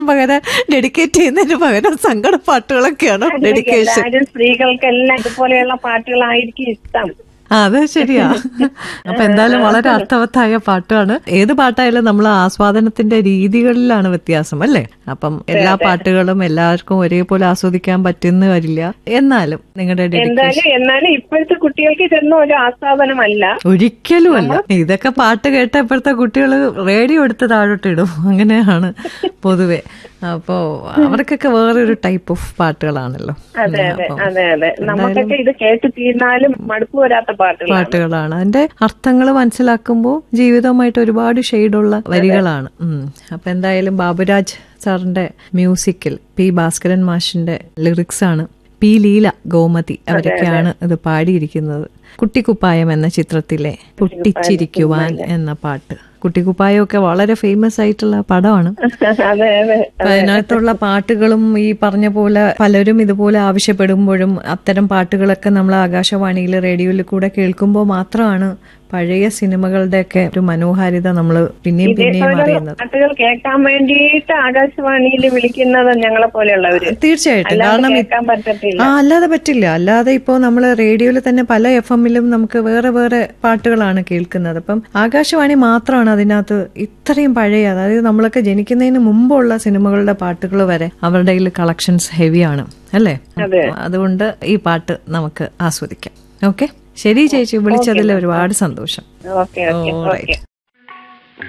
പകരം ഡെഡിക്കേറ്റ് ചെയ്യുന്നതിന് പകരം സങ്കട പാട്ടുകളൊക്കെയാണ് ഡെഡിക്കേഷൻ എല്ലാവരും സ്ത്രീകൾക്കെല്ലാം ഇതുപോലെയുള്ള പാട്ടുകളായിരിക്കും ഇഷ്ടം ആ, അത് ശരിയാ അപ്പൊ എന്തായാലും വളരെ അർത്ഥവത്തായ പാട്ടാണ് ഏത് പാട്ടായാലും നമ്മൾ ആസ്വാദനത്തിന്റെ രീതികളിലാണ് വ്യത്യാസം അല്ലേ അപ്പം എല്ലാ പാട്ടുകളും എല്ലാവർക്കും ഒരേപോലെ ആസ്വദിക്കാൻ പറ്റുന്ന വരില്ല എന്നാലും നിങ്ങളുടെ ഡെഡിക്കേഷൻ എന്തായാലും എന്നാലും ഇപ്പോഴത്തെ കുട്ടികൾക്ക് ഇതൊന്നും ഒരു ആസ്വാദനമല്ല ഒരിക്കലും അല്ല ഇതൊക്കെ പാട്ട് കേട്ട ഇപ്പോഴത്തെ കുട്ടികൾ റേഡിയോ എടുത്ത് താഴോട്ടിടും അങ്ങനെയാണ് പൊതുവെ അപ്പോ അവർക്കൊക്കെ വേറൊരു ടൈപ്പ് ഓഫ് പാട്ടുകളാണല്ലോ അതെ അതെ അതെ അതെ നമുക്കൊക്കെ ഇത് കേട്ട് തീർന്നാലും മടുപ്പ് വരാത്ത പാട്ടുകളാണ് പാട്ടുകളാണ് അതിന്റെ അർത്ഥങ്ങൾ മനസ്സിലാക്കുമ്പോൾ ജീവിതവുമായിട്ട് ഒരുപാട് ഷെയ്ഡുള്ള വരികളാണ് ഉം. അപ്പൊ എന്തായാലും ബാബുരാജ് സാറിന്റെ മ്യൂസിക്കിൽ പി ഭാസ്കരൻ മാഷിന്റെ ലിറിക്സ് ആണ് പി ലീല ഗോമതി അവരൊക്കെയാണ് ഇത് പാടിയിരിക്കുന്നത് കുട്ടിക്കുപ്പായം എന്ന ചിത്രത്തിലെ പൊട്ടിച്ചിരിക്കുവാൻ എന്ന പാട്ട് കുട്ടിക്കുപ്പായമൊക്കെ വളരെ ഫേമസ് ആയിട്ടുള്ള പടമാണ് അതെ അതെ അപ്പൊ അതിനകത്തുള്ള പാട്ടുകളും ഈ പറഞ്ഞ പോലെ പലരും ഇതുപോലെ ആവശ്യപ്പെടുമ്പോഴും അത്തരം പാട്ടുകളൊക്കെ നമ്മൾ ആകാശവാണിയിൽ റേഡിയോയിൽ കൂടെ കേൾക്കുമ്പോൾ മാത്രമാണ് പഴയ സിനിമകളുടെയൊക്കെ ഒരു മനോഹാരിത നമ്മൾ പിന്നെയും പിന്നെയും ഇതേപോലെ അറിയുന്നത് പാട്ടുകൾ കേൾക്കാൻ വേണ്ടിയിട്ട് ആകാശവാണിയിൽ വിളിക്കുന്നത് ഞങ്ങളെ പോലെയുള്ളവര് തീർച്ചയായിട്ടും അല്ലാതെ കാരണം ഇത് കേൾക്കാൻ പറ്റത്തില്ല ആ അല്ലാതെ പറ്റില്ല അല്ലാതെ ഇപ്പോൾ നമ്മൾ റേഡിയോയിൽ തന്നെ പല എഫ് എമ്മിലും നമുക്ക് വേറെ വേറെ പാട്ടുകളാണ് കേൾക്കുന്നത് അപ്പം ആകാശവാണി മാത്രമാണ് അതിനകത്ത് ഇത്രയും പഴയ അതായത് നമ്മളൊക്കെ ജനിക്കുന്നതിന് മുമ്പുള്ള സിനിമകളുടെ പാട്ടുകൾ വരെ അവരുടെ കയ്യിൽ കളക്ഷൻസ് ഹെവിയാണ് അല്ലേ അതെ. അതുകൊണ്ട് ഈ പാട്ട് നമുക്ക് ആസ്വദിക്കാം ഓക്കെ ശരി ചേച്ചി വിളിച്ചതിൽ ഒരുപാട് സന്തോഷം okay okay All right. Okay